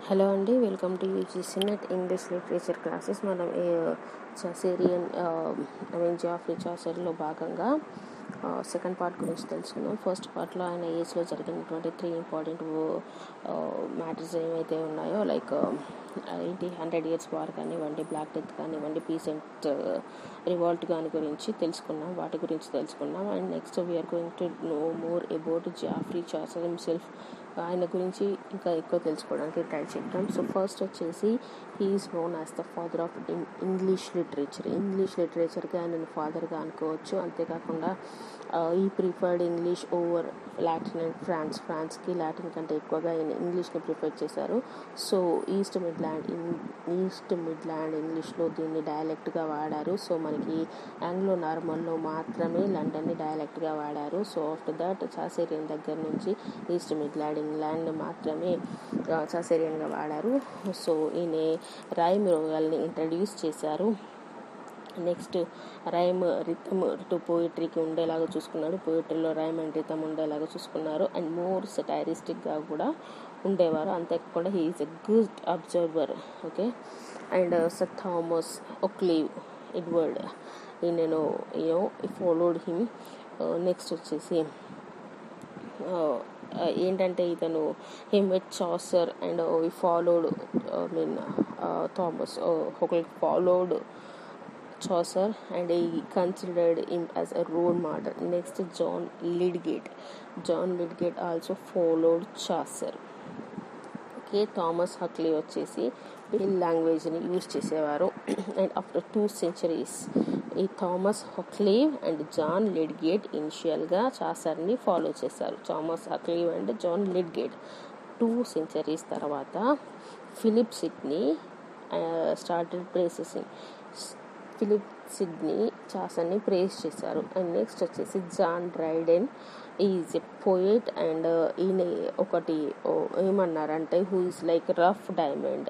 Hello అండి welcome to UGC NET English literature classes మనం Chaucerian I mean Geoffrey చాసర్లో భాగంగా సెకండ్ పార్ట్ గురించి తెలుసుకుందాం ఫస్ట్ పార్ట్లో ఆయన ఏజ్లో జరిగినటువంటి త్రీ ఇంపార్టెంట్ మ్యాటర్స్ ఏమైతే ఉన్నాయో లైక్ ఏంటి హండ్రెడ్ ఇయర్స్ వార్ కానివ్వండి బ్లాక్ డెత్ కానివ్వండి పీసెంట్ రివాల్ట్ కాని గురించి తెలుసుకున్నాం వాటి గురించి తెలుసుకున్నాం and next we are going to know more about Geoffrey Chaucer himself ఆయన గురించి ఇంకా ఎక్కువ తెలుసుకోవడానికి ట్రై చేద్దాం సో ఫస్ట్ వచ్చేసి he is known as the father of English literature English literature ఆయన ఫాదర్గా అనుకోవచ్చు అంతేకాకుండా ఈ preferred English over Latin and France ఫ్రాన్స్కి లాటిన్ కంటే ఎక్కువగా ఆయన ఇంగ్లీష్ని ప్రిఫర్ చేశారు so east Midland East Midland ఇంగ్లీష్లో దీన్ని డైలెక్ట్గా వాడారు సో మనకి ఆంగ్లో నార్మల్లో మాత్రమే లండన్ని డైలెక్ట్గా వాడారు సో ఆఫ్టర్ దట్ చాసేరియన్ దగ్గర నుంచి ఈస్ట్ మిడ్లాండ్ ఇంగ్లాండ్ మాత్రమే చాసేరియన్గా వాడారు సో ఈయన రాయమ్ రోయల్ని ఇంట్రడ్యూస్ చేశారు నెక్స్ట్ రైమ్ రిథమ్ టు పోయిటరీకి ఉండేలాగా చూసుకున్నాడు పోయిటరీలో రైమ్ అండ్ రిథమ్ ఉండేలాగా చూసుకున్నారు అండ్ మోర్ సెటైరిస్టిక్గా కూడా ఉండేవారు అంతేకాకుండా he is a good observer okay and sir Thomas Occleve Edward ఈ నేను యూనో ఫాలోడ్ హిమ్ నెక్స్ట్ వచ్చేసి ఏంటంటే ఇతను హిమ్ విత్ చాసర్ అండ్ ఈ ఫాలోడ్ ఐ మీన్ థామస్ ఒకరికి followed Chaucer and he considered him as a role model. Next, John Lydgate. John Lydgate also followed Chaucer. Okay Thomas Hoccleve వచ్చేసి వీల్ లాంగ్వేజ్ని use చేసేవారు and after two centuries ఈ Thomas Hoccleve and John Lydgate ఇనిషియల్గా చాసర్ని follow చేశారు Thomas Hoccleve and John Lydgate two centuries తర్వాత Philip Sidney started praising Philip Sidney చాసర్ని ప్రేస్ చేశారు అండ్ నెక్స్ట్ వచ్చేసి John Dryden is a poet and ఈయన ఒకటి ఏమన్నారంటే who is like rough diamond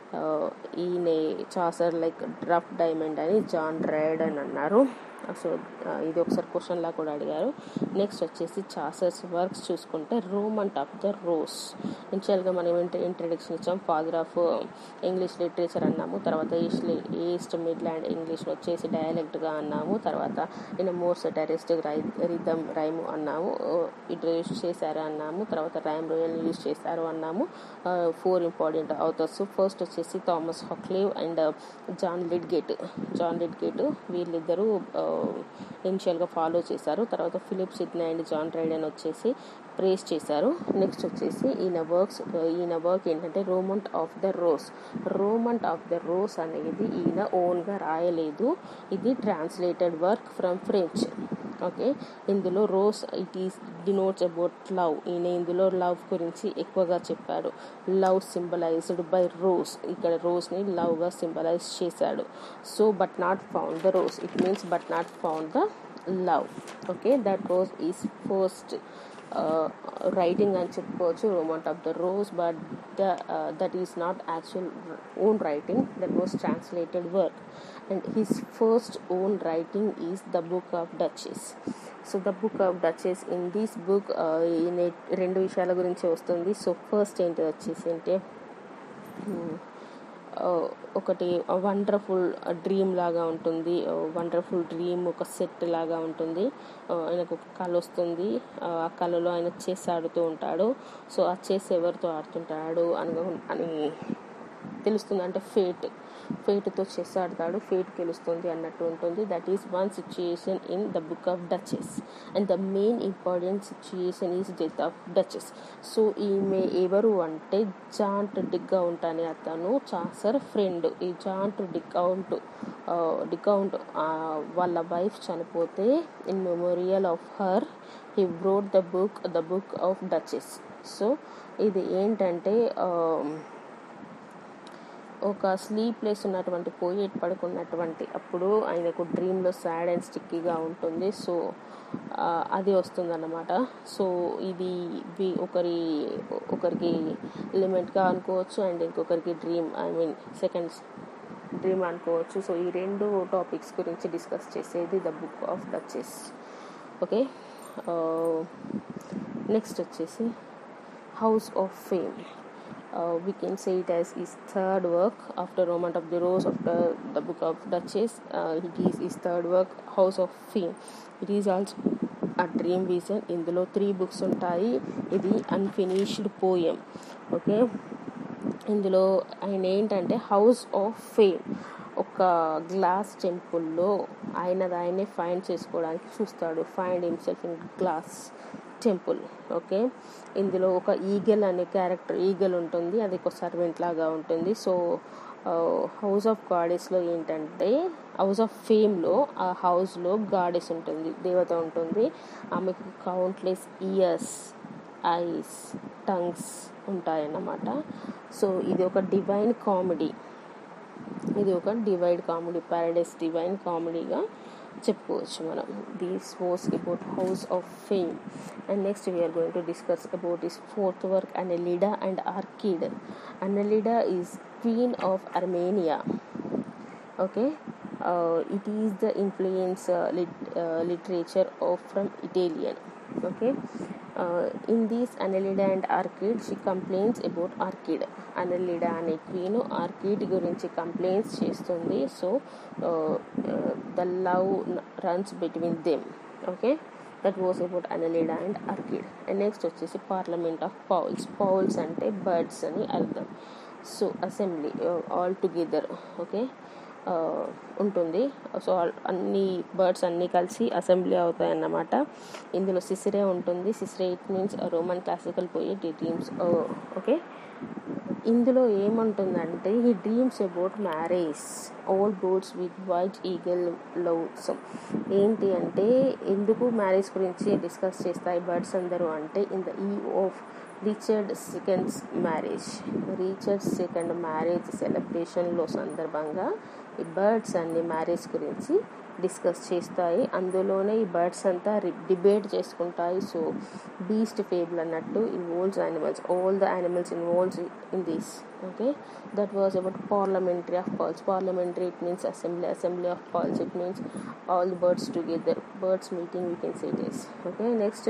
ఈయన చాసర్ లైక్ రఫ్ డైమండ్ అని John Dryden అన్నారు సో ఇది ఒకసారి క్వశ్చన్లా కూడా అడిగారు నెక్స్ట్ వచ్చేసి చాసర్స్ వర్క్స్ చూసుకుంటే Rome and of the rose ఇనిషియల్గా మనం ఇంట్రడక్షన్ ఇచ్చాం ఫాదర్ ఆఫ్ ఇంగ్లీష్ లిటరేచర్ అన్నాము తర్వాత ఈస్ట్ ఈస్ట్ మిడ్లాండ్ ఇంగ్లీష్ వచ్చేసి డైలెక్ట్గా అన్నాము తర్వాత ఈయన మోర్ సెటరిస్టిక్ రై రిథమ్ రైమ్ అన్నాము ఇంట్రడ్యూస్ చేశారు అన్నాము తర్వాత రైమ్ రోయల్ యూజ్ చేశారు అన్నాము ఫోర్ ఇంపార్టెంట్ అవుతర్స్ ఫస్ట్ వచ్చేసి Thomas Hoccleve and John Lydgate John Lydgate వీళ్ళిద్దరూ ఇనిషియల్గా ఫాలో చేశారు తర్వాత Philip Sidney and John Dryden వచ్చేసి ప్రేస్ చేశారు నెక్స్ట్ వచ్చేసి ఈయన వర్క్స్ ఈయన వర్క్ ఏంటంటే Romaunt of the rose Romaunt of the rose అనేది ఈయన ఓన్గా రాయలేదు ఇది translated work from French okay ఇందులో rose it is denotes about love ఈయన ఇందులో లవ్ గురించి ఎక్కువగా చెప్పాడు లవ్ సింబలైజ్డ్ బై రోస్ ఇక్కడ రోస్ని లవ్గా సింబలైజ్ చేశాడు so but not found the rose it means but not found the love okay that rose is first writing అని చెప్పుకోవచ్చు Romaunt of the rose but the that is not actual own writing that was translated work and his first own writing is the book of Duchess so the book of Duchess in this book రెండు విషయాల గురించి వస్తుంది so first ఏంటి వచ్చేసి అంటే ఒకటి wonderful dream లాగా ఉంటుంది వండర్ఫుల్ డ్రీమ్ ఒక సెట్ లాగా ఉంటుంది ఆయనకు ఒక కళ వస్తుంది ఆ కళలో ఆయన చెస్ ఆడుతూ ఉంటాడు సో ఆ చెస్ ఎవరితో ఆడుతుంటాడు అని అని తెలుస్తుంది అంటే ఫేట్ ఫేట్తో చెస్ ఆడతాడు ఫేట్ గెలుస్తుంది అన్నట్టు ఉంటుంది that is one situation in the book of Duchess and the main important situation is death of Duchess so ఈమె ఎవరు అంటే జాంట్ డికౌంట్ అనే అతను చాసర్ ఫ్రెండ్ ఈ జాంట్ డికౌంట్ డికౌంట్ వాళ్ళ వైఫ్ చనిపోతే in memorial of her he brought the book the book of Duchess so ఇది ఏంటంటే ఒక స్లీప్లెస్ ఉన్నటువంటి పోయేట్ పడుకున్నటువంటి అప్పుడు ఆయనకు డ్రీమ్లో సాడ్ అండ్ స్టిక్కీగా ఉంటుంది సో అది వస్తుందన్నమాట సో ఇది ఒకరి ఒకరికి ఎలిమెంట్గా అనుకోవచ్చు అండ్ ఇంకొకరికి dream I mean seconds dream అనుకోవచ్చు సో ఈ రెండు టాపిక్స్ గురించి డిస్కస్ చేసేది the book of Duchess okay next వచ్చేసి house of fame uh, we can say it as his third work after Romance of the Rose, after the book of Duchess. Uh, it is his third work, House of Fame. It is also a dream vision ఇందులో three books ఉంటాయి ఇది unfinished poem okay ఇందులో ఆయన ఏంటంటే house of fame ఒక glass టెంపుల్లో ఆయనది ఆయనే ఫైండ్ చేసుకోవడానికి చూస్తాడు find himself in glass temple okay ఇందులో ఒక ఈగల్ అనే క్యారెక్టర్ ఈగల్ ఉంటుంది అది ఒక సర్వెంట్ లాగా ఉంటుంది సో హౌస్ ఆఫ్ గాడెస్లో ఏంటంటే హౌస్ ఆఫ్ ఫేమ్లో ఆ హౌస్లో గాడెస్ ఉంటుంది దేవత ఉంటుంది ఆమెకు కౌంట్లెస్ ఇయర్స్ ఐస్ టంగ్స్ ఉంటాయన్నమాట సో ఇది ఒక డివైన్ కామెడీ ఇది ఒక డివైడ్ కామెడీ ప్యారడైస్ డివైన్ కామెడీగా చెప్పుకోవచ్చు మనం this was about house of fame and next we are going to discuss about this fourth work Anelida and Arcite Anelida is queen of Armenia okay it is the influence uh, lit- uh, literature of from Italian. Okay, uh, in this Annelida and Arcade, she complains about Arcade. Annelida అనే queen Arcite గురించి complaints చేస్తుంది so the love runs between them okay that was about Anelida and Arcite and next వచ్చేసి parliament of fowls fowls అంటే birds అని అర్థం so assembly all together okay ఉంటుంది so అన్ని birds అన్నీ కలిసి అసెంబ్లీ అవుతాయి అన్నమాట ఇందులో సిసిరే ఉంటుంది Cicero it means Roman classical poet ఈ డ్రీమ్స్ ఓకే ఇందులో ఏముంటుందంటే ఈ dreams about marriage all birds with white eagle loves ఏంటి అంటే ఎందుకు మ్యారేజ్ గురించి డిస్కస్ చేస్తాయి బర్డ్స్ అందరూ అంటే ఇన్ ద ఈ of Richard seconds marriage Richard second marriage సెలబ్రేషన్లో సందర్భంగా ఈ బర్డ్స్ అన్ని మ్యారేజ్ గురించి డిస్కస్ చేస్తాయి అందులోనే ఈ బర్డ్స్ అంతా డిబేట్ చేసుకుంటాయి సో బీస్ట్ ఫేబుల్ అన్నట్టు involves animals all the animals involves in this okay that was about parliamentary of fowls parliamentary it means assembly assembly of fowls it means all the birds together birds meeting we can say this okay next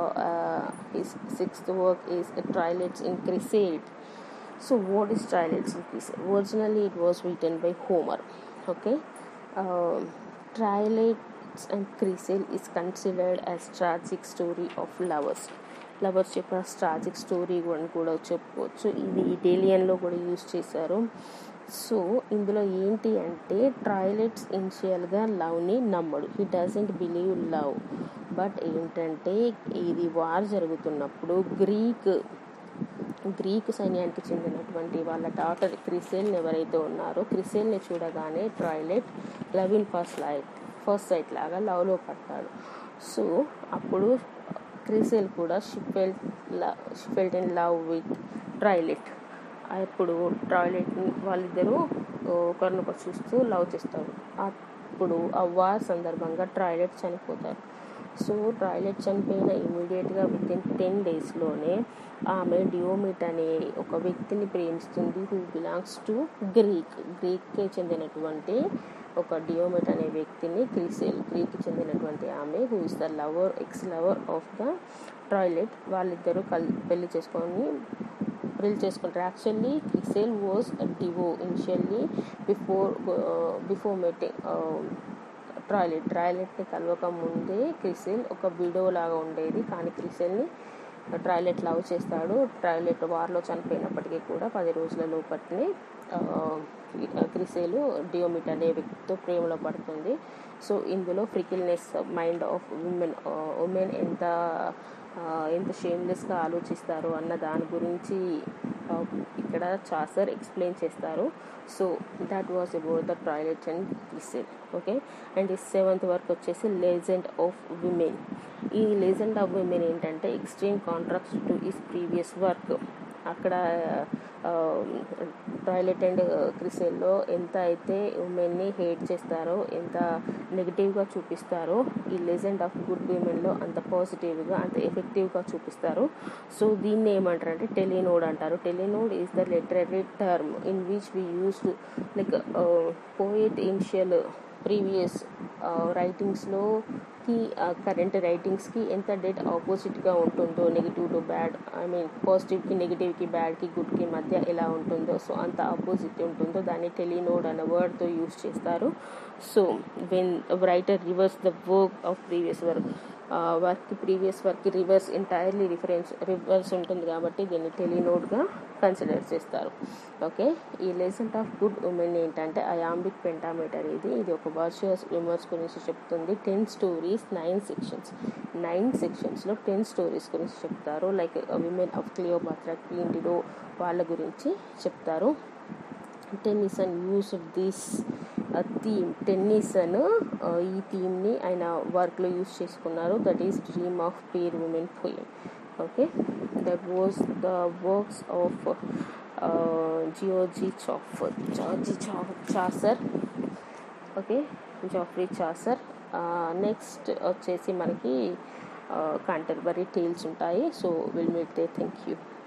his sixth work is Troilus in Criseyde So, what is Trilates in Crusade? Originally, it was written by Homer. Okay, um, Trilates and Crusade is considered as tragic story of lovers. Lovers చెప్పిన tragic story అని కూడా చెప్పుకోవచ్చు ఇది ఇటాలియన్లో కూడా use చేశారు so ఇందులో ఏంటి అంటే ట్రైలెట్స్ ఇనిషియల్గా లవ్ని నమ్మడు he doesn't believe love but ఏంటంటే ఇది వార్ జరుగుతున్నప్పుడు గ్రీక్ గ్రీక్ సైన్యానికి చెందినటువంటి వాళ్ళ డాటర్ క్రిసెల్ని ఎవరైతే ఉన్నారో క్రిసెల్ని చూడగానే Troilus love in first light first sight లాగా లవ్లో పడతాడు సో అప్పుడు క్రిసెల్ కూడా she fell she felt in love with Troilus అప్పుడు ట్రాయిలెట్ని వాళ్ళిద్దరూ ఒకరినొకరు చూస్తూ లవ్ చేస్తారు అప్పుడు ఆ వార్ సందర్భంగా ట్రాయిలెట్ చనిపోతారు సో ట్రాయిలెట్ చనిపోయిన ఇమీడియట్గా విత్ ఇన్ టెన్ డేస్లోనే ఆమె డియోమిట్ అనే ఒక వ్యక్తిని ప్రేమిస్తుంది హూ బిలాంగ్స్ టు గ్రీక్ గ్రీక్కి చెందినటువంటి ఒక డియోమిట్ అనే వ్యక్తిని క్రిసెల్ గ్రీక్కి చెందినటువంటి ఆమె who is the lover ex lover of the Troilus వాళ్ళిద్దరూ కల్ పెళ్లి చేసుకొని పెళ్లి చేసుకుంటారు యాక్చువల్లీ క్రిసెల్ వాజ్ డివో initially before before meeting Troilus ట్రాయిలెట్ని కలవక ముందే క్రిసెల్ ఒక విడో లాగా ఉండేది కానీ క్రిసెల్ని ట్రాయిలెట్ లవ్ చేస్తాడు ట్రాయిలెట్ వార్లో చనిపోయినప్పటికీ కూడా పది రోజుల లోపట్నే క్రిసేలు డియోమిట్ అనే వ్యక్తితో ప్రేమలో పడుతుంది సో ఇందులో fickleness mind of women women ఎంత ఎంత షేమ్లెస్గా ఆలోచిస్తారు అన్న దాని గురించి ఇక్కడ చాసర్ ఎక్స్ప్లెయిన్ చేస్తారు so that was about the Troilus and Criseyde okay and ఈ సెవెంత్ వర్క్ వచ్చేసి లెజెండ్ ఆఫ్ విమెన్ ఈ లెజెండ్ ఆఫ్ విమెన్ ఏంటంటే extreme contract to is previous work అక్కడ టాయిలెట్ అండ్ క్రిసెల్లో ఎంత అయితే ఉమెన్ని హేట్ చేస్తారో ఎంత నెగిటివ్గా చూపిస్తారో ఈ లెజెండ్ ఆఫ్ గుడ్ విమెన్లో అంత పాజిటివ్గా అంత ఎఫెక్టివ్గా చూపిస్తారు సో దీన్ని ఏమంటారు అంటే టెలినోడ్ అంటారు palinode is the literary term in which we use like poet initial previous రైటింగ్స్లో కి కరెంట్ రైటింగ్స్కి ఎంత డేట్ ఆపోజిట్గా ఉంటుందో negative to bad I mean పాజిటివ్కి నెగిటివ్కి బ్యాడ్కి గుడ్కి మధ్య ఎలా ఉంటుందో సో అంత ఆపోజిట్ ఉంటుందో దాన్ని టెలినోడ్ అనే వర్డ్తో యూస్ చేస్తారు so when writer reverse the work of previous work work previous work reverse entirely reference reverse ఉంటుంది కాబట్టి దీన్ని టెలినోడ్గా కన్సిడర్ చేస్తారు ఓకే ఈ లెసెంట్ ఆఫ్ గుడ్ ఉమెన్ ఏంటంటే అయాంబిక్ పెంటామీటర్ ఇది ఇది ఒక వర్చువస్ విమర్స్ గురించి చెప్తుంది టెన్ స్టోరీస్ నైన్ సెక్షన్స్ నైన్ సెక్షన్స్లో టెన్ స్టోరీస్ గురించి చెప్తారు like women of Cleopatra queen Dido వాళ్ళ గురించి చెప్తారు Tennyson use this theme Tennyson ఈ థీమ్ని ఆయన వర్క్లో యూస్ చేసుకున్నారు that is dream of fair women poem okay that was the works of జియోజీ చాఫర్ జార్జీ చా Chaucer okay Geoffrey Chaucer next వచ్చేసి మనకి కంటర్బరీ టేల్స్ ఉంటాయి so will meet they thank you